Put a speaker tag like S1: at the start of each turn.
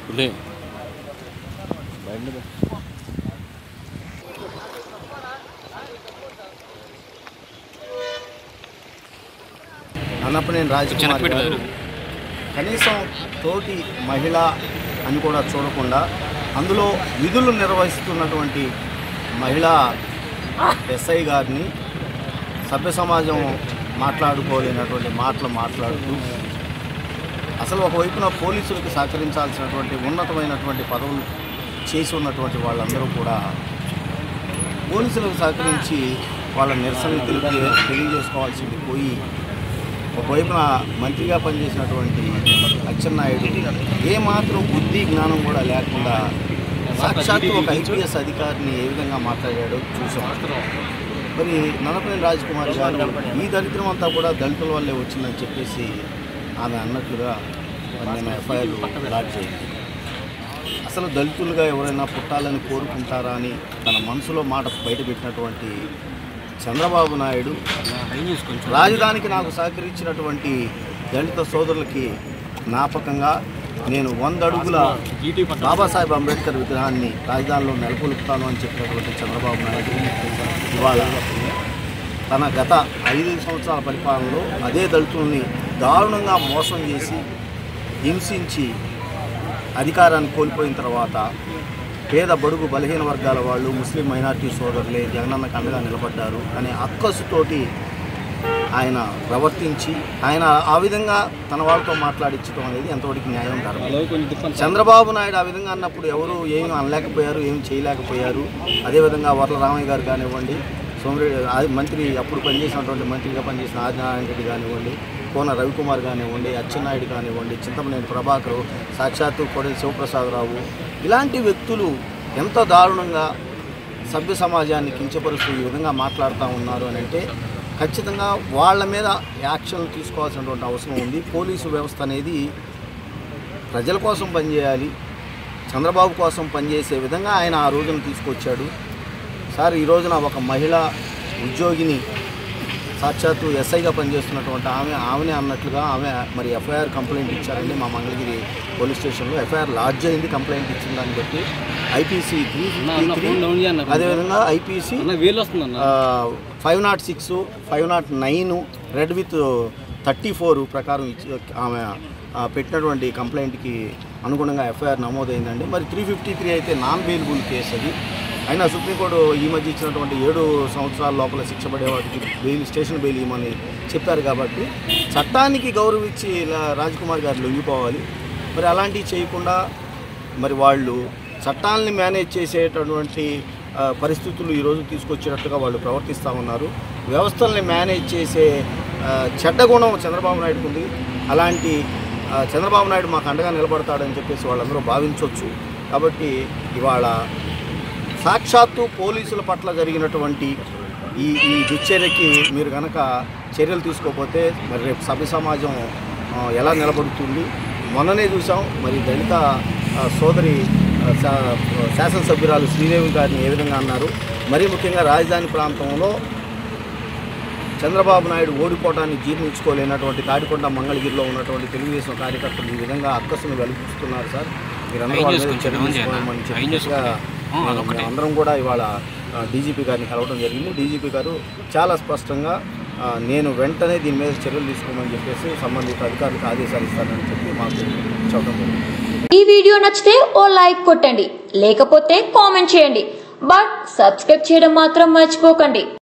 S1: లే
S2: అన్నప్పనేని రాజకుమార్
S1: చిన్నపిల్ల
S2: గారు కనీసం తోటి మహిళ అని కూడా చూడకుండా అందులో విధులు నిర్వహిస్తున్నటువంటి మహిళా ఎస్ఐ గారిని సభ్య సమాజం మాట్లాడుకోలేనటువంటి మాటలు మాట్లాడుతూ అసలు ఒకవైపున పోలీసులకు సహకరించాల్సినటువంటి ఉన్నతమైనటువంటి పదవులు చేసి ఉన్నటువంటి వాళ్ళందరూ కూడా పోలీసులకు సహకరించి వాళ్ళ నిరసన తెలిపి తెలియజేసుకోవాల్సింది పోయి ఒకవైపున మంత్రిగా పనిచేసినటువంటి అచ్చెన్నాయుడు ఏమాత్రం బుద్ధి జ్ఞానం కూడా లేకుండా సాక్షాత్తు ఒక ఐపీఎస్ అధికారిని ఏ విధంగా మాట్లాడాడో చూసాం మరి నలపనేని రాజకుమార్ గారు ఈ దరిద్రం అంతా కూడా దళితుల వల్లే వచ్చిందని చెప్పేసి ఆమె అన్నట్లుగా మరి నేను ఎఫ్ఐఆర్ లాడ్ చేయండి అసలు దళితులుగా ఎవరైనా పుట్టాలని కోరుకుంటారా అని తన మనసులో మాట బయటపెట్టినటువంటి చంద్రబాబు నాయుడు రాజధానికి నాకు సహకరించినటువంటి దళిత సోదరులకి జ్ఞాపకంగా నేను వంద అడుగుల బాబాసాహెబ్ అంబేద్కర్ విగ్రహాన్ని రాజధానిలో నెలకొల్పుతాను అని చెప్పినటువంటి చంద్రబాబు నాయుడు ఇవాళ తన గత ఐదు సంవత్సరాల పరిపాలనలో అదే దళితుల్ని దారుణంగా మోసం చేసి హింసించి అధికారాన్ని కోల్పోయిన తర్వాత పేద బడుగు బలహీన వర్గాల వాళ్ళు ముస్లిం మైనార్టీ సోదరులే జగనన్నకు అండగా నిలబడ్డారు అనే అక్కసుతోటి ఆయన ప్రవర్తించి ఆయన ఆ విధంగా తన వాళ్ళతో మాట్లాడించడం అనేది ఎంతవరకు న్యాయం ధర్మం చంద్రబాబు నాయుడు ఆ విధంగా అన్నప్పుడు ఎవరు ఏమి అనలేకపోయారు ఏమి చేయలేకపోయారు అదేవిధంగా వర్ల రామయ్య గారు కానివ్వండి సోమిరెడ్డి ఆ మంత్రి అప్పుడు పనిచేసినటువంటి మంత్రిగా పనిచేసిన ఆదినారాయణ రెడ్డి కానివ్వండి కోన రవికుమార్ కానివ్వండి అచ్చెన్నాయుడు కానివ్వండి చింతమనేని ప్రభాకర్ సాక్షాత్తు కొడలి శివప్రసాదరావు ఇలాంటి వ్యక్తులు ఎంత దారుణంగా సభ్య సమాజాన్ని కించపరుస్తూ ఈ విధంగా మాట్లాడుతూ ఉన్నారు అని అంటే ఖచ్చితంగా వాళ్ళ మీద యాక్షన్ తీసుకోవాల్సినటువంటి అవసరం ఉంది పోలీసు వ్యవస్థ అనేది ప్రజల కోసం పనిచేయాలి చంద్రబాబు కోసం పనిచేసే విధంగా ఆయన ఆ రోజున తీసుకొచ్చాడు సార్ ఈ రోజున ఒక మహిళ ఉద్యోగిని సాక్షాత్తు ఎస్ఐగా పనిచేస్తున్నటువంటి ఆమె ఆమెనే అన్నట్లుగా ఆమె మరి ఎఫ్ఐఆర్ కంప్లైంట్ ఇచ్చారండి మా మంగళగిరి పోలీస్ స్టేషన్లో ఎఫ్ఐఆర్ లాడ్జ్ అయింది కంప్లైంట్ ఇచ్చిన దాన్ని బట్టి ఐపీసీ త్రీ త్రీ అదేవిధంగా ఐపీసీ
S1: వేలు వస్తుందన్న
S2: five not six five not nine read with thirty four ప్రకారం ఇచ్చి ఆమె ఆ, పెట్టినటువంటి కంప్లైంట్కి అనుగుణంగా ఎఫ్ఐఆర్ నమోదైందండి మరి త్రీ ఫిఫ్టీ త్రీ అయితే నాన్ బెయిలబుల్ కేసు అది అయినా సుప్రీంకోర్టు ఈ మధ్య ఇచ్చినటువంటి ఏడు సంవత్సరాల లోపల శిక్ష పడే వాటికి బెయిల్ స్టేషన్ బెయిల్ ఇవ్వమని చెప్పారు కాబట్టి చట్టానికి గౌరవించి ఇలా రాజ్కుమార్ గారు లొంగిపోవాలి మరి అలాంటివి చేయకుండా మరి వాళ్ళు చట్టాలని మేనేజ్ చేసేటటువంటి ఆ, పరిస్థితులు ఈరోజు తీసుకొచ్చేటట్టుగా వాళ్ళు ప్రవర్తిస్తూ ఉన్నారు వ్యవస్థల్ని మేనేజ్ చేసే ఆ, చెడ్డ గుణం చంద్రబాబు నాయుడుకు ఉంది అలాంటి ఆ, చంద్రబాబు నాయుడు మాకు అండగా నిలబడతాడని చెప్పేసి వాళ్ళందరూ భావించవచ్చు కాబట్టి ఇవాళ సాక్షాత్తు పోలీసుల పట్ల జరిగినటువంటి ఈ ఈ దుశ్చర్యకి మీరు కనుక చర్యలు తీసుకోకపోతే మరి రేపు సభ్య సమాజం ఆ, ఎలా నిలబడుతుంది మొన్ననే చూసాం మరి దళిత ఆ, సోదరి ఆ, శా- శాసనసభ్యురాలు శ్రీదేవి గారిని ఏ విధంగా అన్నారు మరీ ముఖ్యంగా రాజధాని ప్రాంతంలో చంద్రబాబు నాయుడు ఓడిపోవటాన్ని జీర్ణించుకోలేనటువంటి తాడికొండ మంగళగిరిలో ఉన్నటువంటి తెలుగుదేశం కార్యకర్తలు ఈ విధంగా అక్కసును వెలిపిస్తున్నారు సార్ మీరందరూ
S1: ఏం
S2: వాళ్ళ మీద
S1: చేసుకుంటారు?
S2: చర్యలు
S1: ఏం చేయాలి?
S2: తీసుకోమని
S1: ఏం
S2: చెప్పి
S1: చేసుకుంటారు? ఆ,
S2: మేము-
S1: అదొకటే.
S2: మేము అందరం కూడా ఇవాళ డీజీపీ గారిని కలవడం జరిగింది డీజీపీ గారు చాలా స్పష్టంగా ఆ, నేను వెంటనే దీని మీద చర్యలు తీసుకోమని చెప్పేసి సంబంధిత అధికారులకు ఆదేశాలు ఇస్తానని చెప్పి మాకు చెప్పడం జరిగింది
S3: ఈ వీడియో నచ్చితే ఓ లైక్ కొట్టండి లేకపోతే కామెంట్ చేయండి బట్ సబ్స్క్రైబ్ చేయడం మాత్రం మర్చిపోకండి